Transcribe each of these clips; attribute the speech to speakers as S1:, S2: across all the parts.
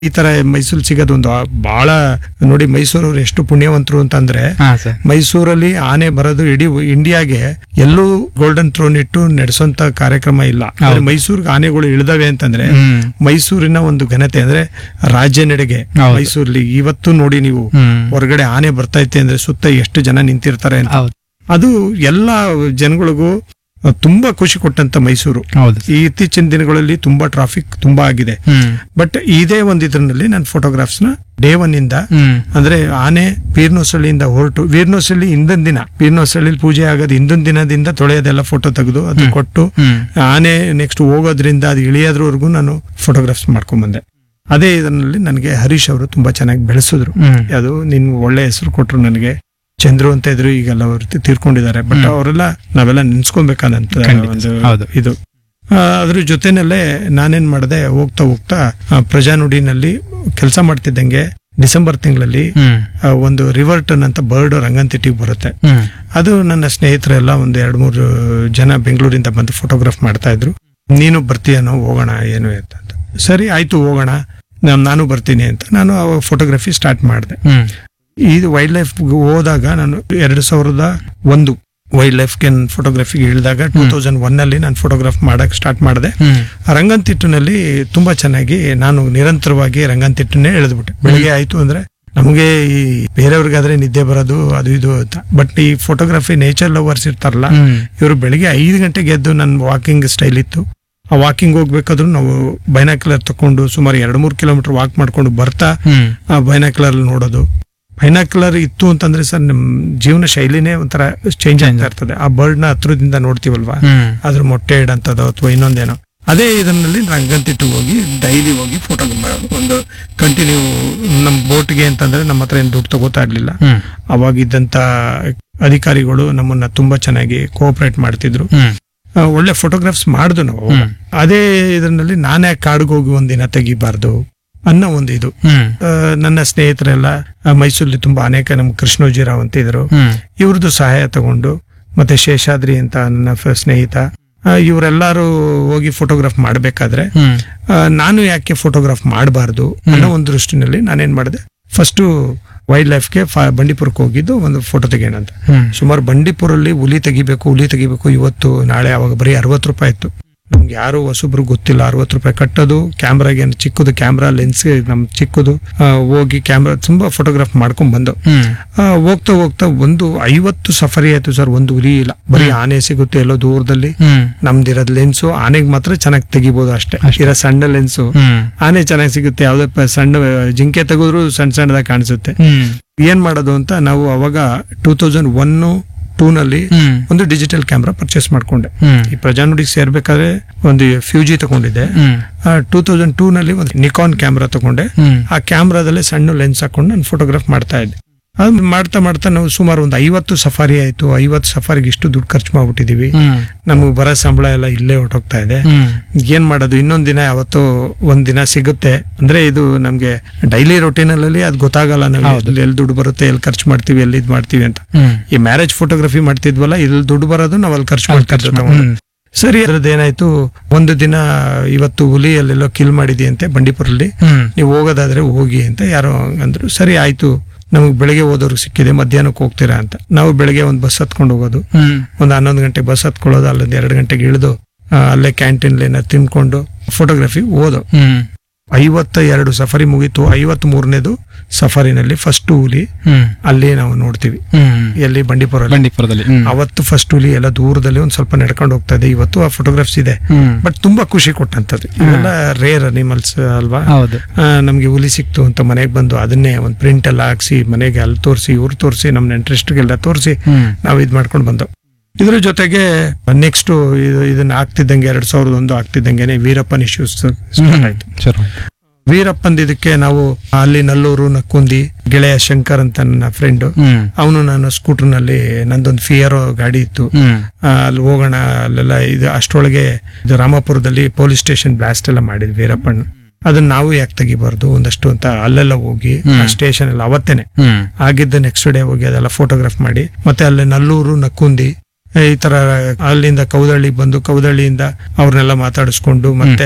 S1: ಈ ತರ ಮೈಸೂರು ಸಿಗೋದು ಒಂದು ಬಹಳ ನೋಡಿ ಮೈಸೂರವ್ರು ಎಷ್ಟು ಪುಣ್ಯವಂತರು ಅಂತಂದ್ರೆ
S2: ಹಾ ಸರ್
S1: ಮೈಸೂರಲ್ಲಿ ಆನೆ ಬರೋದು ಇಡೀ ಇಂಡಿಯಾಗೆ ಎಲ್ಲೂ ಗೋಲ್ಡನ್ ಥ್ರೋನ್ ಇಟ್ಟು ನಡೆಸೋಂತ ಕಾರ್ಯಕ್ರಮ ಇಲ್ಲ ಆದ್ರೆ ಮೈಸೂರಿಗೆ ಆನೆಗಳು ಇಳಿದವೆ ಅಂತಂದ್ರೆ
S2: ಹ್ಮ್
S1: ಮೈಸೂರಿನ ಒಂದು ಘನತೆ ಅಂದ್ರೆ ರಾಜ್ಯ ನಡೆಗೆ
S2: ಹೌದು.
S1: ಮೈಸೂರಲ್ಲಿ ಇವತ್ತು ನೋಡಿ ನೀವು
S2: ಹ್ಮ್
S1: ಹೊರಗಡೆ ಆನೆ ಬರ್ತಾ ಐತೆ ಅಂದ್ರೆ ಸುತ್ತ ಎಷ್ಟು ಜನ ನಿಂತಿರ್ತಾರೆ ಅಂತ
S2: ಹೌದು
S1: ಅದು ಎಲ್ಲ ಜನಗಳಿಗೂ ತುಂಬಾ ಖುಷಿ ಕೊಟ್ಟಂತ ಮೈಸೂರು
S2: ಹೌದು
S1: ಈ ಇತ್ತೀಚಿನ ದಿನಗಳಲ್ಲಿ ತುಂಬಾ ಟ್ರಾಫಿಕ್ ತುಂಬಾ ಆಗಿದೆ
S2: ಹ್ಮ್
S1: ಬಟ್ ಇದೇ ಒಂದು ಇದರಲ್ಲಿ ನಾನು ಫೋಟೋಗ್ರಾಫ್ಸ್ ನ ಡೇ ಒನ್ ಇಂದ
S2: ಹ್ಮ್
S1: ಅಂದ್ರೆ ಆನೆ ಪೀರ್ನೋಸಳ್ಳಿಯಿಂದ ಹೊರಟು ವೀರ್ನೋಸಳ್ಳಿ ಹಿಂದಿನ ದಿನ ಪೀರ್ನೋಸಳ್ಳಿ ಪೂಜೆ ಆಗೋದು ಹಿಂದಿನ ದಿನದಿಂದ ತೊಳೆಯೋದೆಲ್ಲ ಫೋಟೋ ತೆಗೆದು ಅದು ಕೊಟ್ಟು
S2: ಹ್ಮ್
S1: ಆನೆ ನೆಕ್ಸ್ಟ್ ಹೋಗೋದ್ರಿಂದ ಅದು ಇಳಿಯೋದ್ರವರೆಗೂ ನಾನು ಫೋಟೋಗ್ರಾಫ್ಸ್ ಮಾಡ್ಕೊಂಡ್ ಬಂದೆ ಅದೇ ಇದರಲ್ಲಿ ನನಗೆ ಹರೀಶ್ ಅವರು ತುಂಬಾ ಚೆನ್ನಾಗಿ ಬೆಳೆಸಿದ್ರು
S2: ಹ್ಮ್
S1: ಅದು ನಿನ್ ಒಳ್ಳೆ ಹೆಸರು ಕೊಟ್ರು ನನಗೆ ಚಂದ್ರು ಅಂತ ಇದ್ರು ಈಗೆಲ್ಲ ಅವರು ತಿ- ತೀರ್ಕೊಂಡಿದ್ದಾರೆ ಬಟ್ ಅವರೆಲ್ಲ ನಾವೆಲ್ಲ ನೆನ್ಸ್ಕೊಬೇಕಾದಂತ
S2: ಖಂಡಿತ.
S1: ಒಂದು
S2: ಹೌದು.
S1: ಇದು ಆ, ಅದ್ರ ಜೊತೆನಲ್ಲೇ ನಾನೇನ್ ಮಾಡಿದೆ ಹೋಗ್ತಾ ಹೋಗ್ತಾ ಆ, ಪ್ರಜಾನುಡಿನಲ್ಲಿ ಕೆಲಸ ಮಾಡ್ತಿದ್ದಂಗೆ ಡಿಸೆಂಬರ್ ತಿಂಗಳಲ್ಲಿ
S2: ಹ್ಮ್
S1: ಆ, ಒಂದು ರಿವರ್ಟನ್ ಅಂತ ಬರ್ಡ್ ರಂಗಂತಿಟ್ಟಿಗೆ ಬರುತ್ತೆ
S2: ಹ್ಮ್
S1: ಅದು ನನ್ನ ಸ್ನೇಹಿತರೆಲ್ಲ ಒಂದು ಎರಡ್ ಮೂರು ಜನ ಬೆಂಗಳೂರಿಂದ ಬಂದು ಫೋಟೋಗ್ರಾಫ್ ಮಾಡ್ತಾ ಇದ್ರು ನೀನು ಬರ್ತೀಯನೋ ಹೋಗೋಣ ಏನು ಅಂತ ಅಂತ. ಸರಿ ಆಯ್ತು ಹೋಗೋಣ ನಾನ್- ನಾನು ಬರ್ತೀನಿ ಅಂತ ನಾನು ಅವಾಗ ಫೋಟೋಗ್ರಫಿ ಸ್ಟಾರ್ಟ್ ಮಾಡಿದೆ
S2: ಹ್ಮ್
S1: ಇದು ವೈಲ್ಡ್ ಲೈಫ್ ಹೋದಾಗ ನಾನು ಎರಡು ಸಾವಿರದ ಒಂದು ವೈಲ್ಡ್ ಲೈಫ್ಗೆ ಫೋಟೋಗ್ರಫಿಗೆ ಇಳಿದಾಗ ಟೂ ತೌಸಂಡ್ ಒನ್ ಅಲ್ಲಿ ನಾನು ಫೋಟೋಗ್ರಾಫ್ ಮಾಡಕ್ ಸ್ಟಾರ್ಟ್ ಮಾಡಿದೆ
S2: ಹ್ಮ್
S1: ಆ ರಂಗಂತಿಟ್ಟಿನಲ್ಲಿ ತುಂಬಾ ಚೆನ್ನಾಗಿ ನಾನು ನಿರಂತರವಾಗಿ ರಂಗಂತಿಟ್ಟನ್ನೇ ಎಳೆದ್ಬಿಟ್ಟೆ ಬೆಳಿಗ್ಗೆ ಆಯ್ತು ಅಂದ್ರೆ ನಮಗೆ ಈ ಬೇರೆಯವ್ರಿಗಾದ್ರೆ ನಿದ್ದೆ ಬರೋದು ಅದು ಇದು ಅಂತ ಬಟ್ ಈ ಫೋಟೋಗ್ರಫಿ ನೇಚರ್ ಲವರ್ಸ್ ಇರ್ತಾರಲ್ಲ
S2: ಹ್ಮ್
S1: ಇವರು ಬೆಳಿಗ್ಗೆ ಐದು ಗಂಟೆಗೆ ಎದ್ದು ನನ್ನ ವಾಕಿಂಗ್ ಸ್ಟೈಲ್ ಇತ್ತು ಆ ವಾಕಿಂಗ್ ಹೋಗ್ಬೇಕಾದ್ರೂ ನಾವು ಬೈನಾಕ್ಯುಲರ್ ತಕೊಂಡು ಸುಮಾರು ಎರಡು ಮೂರು ಕಿಲೋಮೀಟರ್ ವಾಕ್ ಮಾಡ್ಕೊಂಡು ಬರ್ತಾ
S2: ಹ್ಮ್
S1: ಆ ಬೈನಾಕ್ಯುಲರ್ ನೋಡೋದು ಬೈನಾಕ್ಯುಲರ್ ಇತ್ತು ಅಂತಂದ್ರೆ ಸರ್ ನಮ್ ಜೀವನ ಶೈಲಿನೇ ಒಂಥರ ಚೇಂಜ್ ಆಗ್ತಾ ಇರ್ತದೆ ಆ ಬರ್ಡ್ ನ ಹತ್ರದಿಂದ ನೋಡ್ತೀವಲ್ವಾ
S2: ಹ್ಮ್
S1: ಅದ್ರ ಮೊಟ್ಟೆ ಇಡಂತದೋ ಅಥವಾ ಇನ್ನೊಂದೇನೋ ಅದೇ ಇದರಲ್ಲಿ ರಂಗಂತಿಟ್ಟು ಹೋಗಿ ಡೈಲಿ ಹೋಗಿ ಫೋಟೋ ಒಂದು ಕಂಟಿನ್ಯೂ ನಮ್ಮ ಬೋಟ್ಗೆ ಅಂತಂದ್ರೆ ನಮ್ಮ ಹತ್ರ ಏನು ದುಡ್ಡು ತಗೋತಾ ಇರ್ಲಿಲ್ಲ
S2: ಹ್ಮ್
S1: ಅವಾಗಿದ್ದಂತ ಅಧಿಕಾರಿಗಳು ನಮ್ಮನ್ನ ತುಂಬಾ ಚೆನ್ನಾಗಿ ಕೋಆಪರೇಟ್ ಮಾಡ್ತಿದ್ರು
S2: ಹ್ಮ್
S1: ಆ, ಒಳ್ಳೆ ಫೋಟೋಗ್ರಾಫ್ಸ್ ಮಾಡ್ದು ನಾವು
S2: ಹ್ಮ್.
S1: ಅದೇ ಇದರಲ್ಲಿ ನಾನೇ ಕಾಡಿಗೆ ಹೋಗಿ ಒಂದಿನ ತೆಗಿಬಾರ್ದು ಅನ್ನೋ ಒಂದು ಇದು
S2: ಹ್ಮ್
S1: ಆ, ನನ್ನ ಸ್ನೇಹಿತರೆಲ್ಲ ಆ, ಮೈಸೂರಲ್ಲಿ ತುಂಬಾ ಅನೇಕ ನಮ್ಮ ಕೃಷ್ಣೋಜಿರಾವ್ ಅಂತ ಇದ್ರು
S2: ಹ್ಮ್
S1: ಇವ್ರದ್ದು ಸಹಾಯ ತಗೊಂಡು ಮತ್ತೆ ಶೇಷಾದ್ರಿ ಅಂತ ನನ್ನ ಫ- ಸ್ನೇಹಿತ ಆ, ಇವರೆಲ್ಲರೂ ಹೋಗಿ ಫೋಟೋಗ್ರಾಫ್ ಮಾಡ್ಬೇಕಾದ್ರೆ
S2: ಹ್ಮ್
S1: ಆ, ನಾನು ಯಾಕೆ ಫೋಟೋಗ್ರಾಫ್ ಮಾಡಬಾರ್ದು ಅನ್ನೋ ಒಂದು ದೃಷ್ಟಿನಲ್ಲಿ ನಾನೇನ್ ಮಾಡಿದೆ ಫಸ್ಟ್ ವೈಲ್ಡ್ ಲೈಫ್ಗೆ ಬಂಡೀಪುರಕ್ಕೆ ಹೋಗಿದ್ದು ಒಂದು ಫೋಟೋ ತೆಗೆಯೋಣ ಅಂತ
S2: ಹ್ಮ್
S1: ಸುಮಾರು ಬಂಡೀಪುರಲ್ಲಿ ಹುಲಿ ತೆಗಿಬೇಕು ಹುಲಿ ತೆಗಿಬೇಕು ಇವತ್ತು ನಾಳೆ ಅವಾಗ ಬರೀ ಅರವತ್ತು ರೂಪಾಯಿ ಇತ್ತು ನಮ್ಗೆ ಯಾರು ಹೊಸಬ್ರು ಗೊತ್ತಿಲ್ಲ ಅರವತ್ತು ರೂಪಾಯಿ ಕಟ್ಟೋದು ಕ್ಯಾಮ್ರಾಗೆ ಚಿಕ್ಕದು ಕ್ಯಾಮ್ರಾ ಲೆನ್ಸ್ ನಮ್ ಚಿಕ್ಕದು ಆ, ಹೋಗಿ ಕ್ಯಾಮ್ರಾ ತುಂಬಾ ಫೋಟೋಗ್ರಾಫ್ ಮಾಡ್ಕೊಂಡ್ ಬಂದು
S2: ಹ್ಮ್
S1: ಆ, ಹೋಗ್ತಾ ಹೋಗ್ತಾ ಒಂದು ಐವತ್ತು ಸಫರಿ ಆಯ್ತು ಸರ್ ಒಂದು ಹುಲಿ ಇಲ್ಲ ಬರೀ ಆನೆ ಸಿಗುತ್ತೆ ಎಲ್ಲೋ ದೂರದಲ್ಲಿ
S2: ಹ್ಮ್
S1: ನಮ್ದಿರೋದ್ ಲೆನ್ಸು ಆನೆಗೆ ಮಾತ್ರ ಚೆನ್ನಾಗಿ ತೆಗಿಬೋದು ಅಷ್ಟೇ ಇರೋ ಸಣ್ಣ ಲೆನ್ಸು
S2: ಹ್ಮ್
S1: ಆನೆ ಚೆನ್ನಾಗಿ ಸಿಗುತ್ತೆ ಯಾವ್ದೇ ಪ- ಸಣ್ಣ ಜಿಂಕೆ ತೆಗೆದ್ರು ಸಣ್ಣ ಸಣ್ಣದಾಗಿ ಕಾಣಿಸುತ್ತೆ
S2: ಹ್ಮ್
S1: ಏನ್ ಮಾಡೋದು ಅಂತ ನಾವು ಅವಾಗ ಟೂ ತೌಸಂಡ್ ಒನ್ ಟೂ ನಲ್ಲಿ
S2: ಹ್ಮ್
S1: ಒಂದು ಡಿಜಿಟಲ್ ಕ್ಯಾಮ್ರಾ ಪರ್ಚೇಸ್ ಮಾಡ್ಕೊಂಡೆ
S2: ಹ್ಮ್
S1: ಈ ಪ್ರಜಾನುಡಿಗೆ ಸೇರ್ಬೇಕಾದ್ರೆ ಒಂದು ಫ್ಯೂಜಿ ತಗೊಂಡಿದ್ದೆ
S2: ಹ್ಮ್
S1: ಟೂ ತೌಸಂಡ್ ಟೂ ನಲ್ಲಿ ಒಂದು ನಿಕಾನ್ ಕ್ಯಾಮ್ರಾ ತಗೊಂಡೆ
S2: ಹ್ಮ್
S1: ಆ ಕ್ಯಾಮ್ರಾದಲ್ಲೇ ಸಣ್ಣ ಲೆನ್ಸ್ ಹಾಕೊಂಡು ನಾನು ಫೋಟೋಗ್ರಾಫ್ ಮಾಡ್ತಾ ಇದ್ದೆ ಅದು ಮಾಡ್ತಾ ಮಾಡ್ತಾ ನಾವು ಸುಮಾರು ಒಂದು ಐವತ್ತು ಸಫಾರಿ ಆಯ್ತು ಐವತ್ತು ಸಫಾರಿಗೆ ಇಷ್ಟು ದುಡ್ಡು ಖರ್ಚು ಮಾಡ್ಬಿಟ್ಟಿದೀವಿ
S2: ಹ್ಮ್
S1: ನಮಗೆ ಬರೋ ಸಂಬಳ ಎಲ್ಲ ಇಲ್ಲೇ ಹೊರಟೋಗ್ತಾ ಇದೆ
S2: ಹ್ಮ್
S1: ಏನ್ ಮಾಡೋದು ಇನ್ನೊಂದ್ ದಿನ ಯಾವತ್ತೋ ಒಂದ್ ದಿನ ಸಿಗುತ್ತೆ ಅಂದ್ರೆ ಇದು ನಮ್ಗೆ ಡೈಲಿ ರೊಟೀನಲ್ಲಿ ಅದು ಗೊತ್ತಾಗಲ್ಲ ನಾವು ಎಲ್ಲಿ ಎಲ್ಲಿ ದುಡ್ಡು ಬರುತ್ತೆ ಎಲ್ಲಿ ಖರ್ಚು ಮಾಡ್ತೀವಿ ಎಲ್ಲಿ ಇದ್ ಮಾಡ್ತೀವಿ ಅಂತ
S2: ಹ್ಮ್
S1: ಈ ಮ್ಯಾರೇಜ್ ಫೋಟೋಗ್ರಫಿ ಮಾಡ್ತಿದ್ವಲ್ಲ ಇಲ್ಲಿ ದುಡ್ಡು ಬರೋದು ನಾವ್ ಅಲ್ಲಿ ಖರ್ಚು
S2: ಅಲ್ಲಿ ಖರ್ಚು
S1: ಮಾಡ್ತಿದ್ವಿ
S2: ಮಾಡ್-
S1: ತಗೊಂಡು. ಸರಿ ಅದ್ರದ್ದು ಏನಾಯ್ತು ಒಂದು ದಿನ ಇವತ್ತು ಹುಲಿ ಅಲ್ಲೆಲ್ಲೋ ಕಿಲ್ ಮಾಡಿದೆಯಂತೆ ಬಂಡೀಪುರಲ್ಲಿ
S2: ಹ್ಮ್
S1: ನೀವು ಹೋಗೋದಾದ್ರೆ ಹೋಗಿ ಅಂತ ಯಾರೋ ಅಂದ್ರು ಸರಿ ಆಯ್ತು ನಮಗೆ ಬೆಳಿಗ್ಗೆ ಹೋದವ್ರಿಗೆ ಸಿಕ್ಕಿದೆ ಮಧ್ಯಾಹ್ನಕ್ಕೆ ಹೋಗ್ತೀರಾ ಅಂತ ನಾವು ಬೆಳಿಗ್ಗೆ ಒಂದು ಬಸ್ ಹತ್ಕೊಂಡು ಹೋಗೋದು
S2: ಹ್ಮ್
S1: ಒಂದು ಹನ್ನೊಂದು ಗಂಟೆ ಬಸ್ ಹತ್ಕೊಳ್ಳೋದು ಅಲ್ಲೊಂದು ಎರಡು ಗಂಟೆಗೆ ಇಳಿದು ಆ, ಅಲ್ಲೇ ಕ್ಯಾಂಟೀನ್ ಏನಾದ್ರು ತಿನ್ಕೊಂಡು ಫೋಟೋಗ್ರಫಿ ಓದೋ
S2: ಹ್ಮ್
S1: ಐವತ್ತ ಎರಡು ಸಫರಿ ಮುಗೀತು ಐವತ್ ಮೂರನೇದು ಸಫರಿನಲ್ಲಿ ಫಸ್ಟ್ ಹುಲಿ
S2: ಹ್ಮ್
S1: ಅಲ್ಲಿ ನಾವು ನೋಡ್ತೀವಿ
S2: ಹ್ಮ್
S1: ಎಲ್ಲಿ ಬಂಡೀಪುರಲ್ಲಿ
S2: ಬಂಡೀಪುರದಲ್ಲಿ ಹ್ಮ್
S1: ಅವತ್ತು ಫಸ್ಟ್ ಹುಲಿ ಎಲ್ಲ ದೂರದಲ್ಲಿ ಒಂದ್ ಸ್ವಲ್ಪ ನಡ್ಕೊಂಡು ಹೋಗ್ತಾ ಇದೆ ಇವತ್ತು ಆ ಫೋಟೋಗ್ರಾಫ್ಸ್ ಇದೆ
S2: ಹ್ಮ್
S1: ಬಟ್ ತುಂಬಾ ಖುಷಿ ಕೊಟ್ಟಂತದ್ದು ಇವೆಲ್ಲ ರೇರ್ ಅನಿಮಲ್ಸ್ ಅಲ್ವಾ
S2: ಹೌದು
S1: ಆ, ನಮ್ಗೆ ಹುಲಿ ಸಿಕ್ತು ಅಂತ ಮನೆಗೆ ಬಂದು ಅದನ್ನೇ ಒಂದು ಪ್ರಿಂಟ್ ಎಲ್ಲ ಹಾಕ್ಸಿ ಮನೆಗೆ ಅಲ್ಲಿ ತೋರಿಸಿ ಇವ್ರು ತೋರಿಸಿ ನಮ್ಮ ಇಂಟ್ರೆಸ್ಟ್ಗೆಲ್ಲ ತೋರಿಸಿ
S2: ಹ್ಮ್
S1: ನಾವು ಇದ್ ಮಾಡ್ಕೊಂಡು ಬಂದು ಇದ್ರ ಜೊತೆಗೆ ನೆಕ್ಸ್ಟ್ ಇದನ್ನ ಆಗ್ತಿದ್ದಂಗೆ ಎರಡ್ ಸಾವಿರದ ಒಂದು ಆಗ್ತಿದ್ದಂಗೆನೆ ವೀರಪ್ಪನ್ ಇಶ್ಯೂಸ್ ಸ್ಟಾರ್ಟ್ ಆಯ್ತು
S2: ಸರಿ
S1: ವೀರಪ್ಪಂದ್ ಇದಕ್ಕೆ ನಾವು ಅಲ್ಲಿ ನಲ್ಲೂರು ನಕ್ಕುಂದಿ ಗೆಳೆಯ ಶಂಕರ್ ಅಂತ ನನ್ನ ಫ್ರೆಂಡ್
S2: ಹ್ಮ್
S1: ಅವನು ನಾನು ಸ್ಕೂಟರ್ ನಲ್ಲಿ ನಂದೊಂದು ಫಿಯರೋ ಗಾಡಿ ಇತ್ತು
S2: ಹ್ಮ್
S1: ಆ, ಅಲ್ಲಿ ಹೋಗೋಣ ಅಲ್ಲೆಲ್ಲ ಇದು ಅಷ್ಟರೊಳಗೆ ಇದು ರಾಮಾಪುರದಲ್ಲಿ ಪೊಲೀಸ್ ಸ್ಟೇಷನ್ ಬ್ಲಾಸ್ಟ್ ಎಲ್ಲ ಮಾಡಿದ್ವಿ ವೀರಪ್ಪನ್ ಅದನ್ನ ನಾವು ಯಾಕೆ ತೆಗಿಬಾರ್ದು ಒಂದಷ್ಟು ಅಂತ ಅಲ್ಲೆಲ್ಲ ಹೋಗಿ ಆ ಸ್ಟೇಷನ್ ಎಲ್ಲ ಅವತ್ತೇನೆ
S2: ಹ್ಮ್
S1: ಆಗಿದ್ದ ನೆಕ್ಸ್ಟ್ ಡೇ ಹೋಗಿ ಅದೆಲ್ಲ ಫೋಟೋಗ್ರಾಫ್ ಮಾಡಿ ಮತ್ತೆ ಅಲ್ಲಿ ನಲ್ಲೂರು ನಕ್ಕುಂದಿ ಈ ತರ ಅಲ್ಲಿಂದ ಕೌದಳ್ಳಿ ಬಂದು ಕೌದಳ್ಳಿಯಿಂದ ಅವ್ರನ್ನೆಲ್ಲ ಮಾತಾಡಿಸ್ಕೊಂಡು ಮತ್ತೆ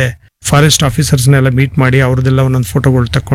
S1: ಫಾರೆಸ್ಟ್ ಆಫೀಸರ್ಸ್ನೆಲ್ಲ ಮೀಟ್ ಮಾಡಿ ಅವ್ರದ್ದೆಲ್ಲ ಒಂದೊಂದು ಫೋಟೋಗಳು ತಕೊಂಡು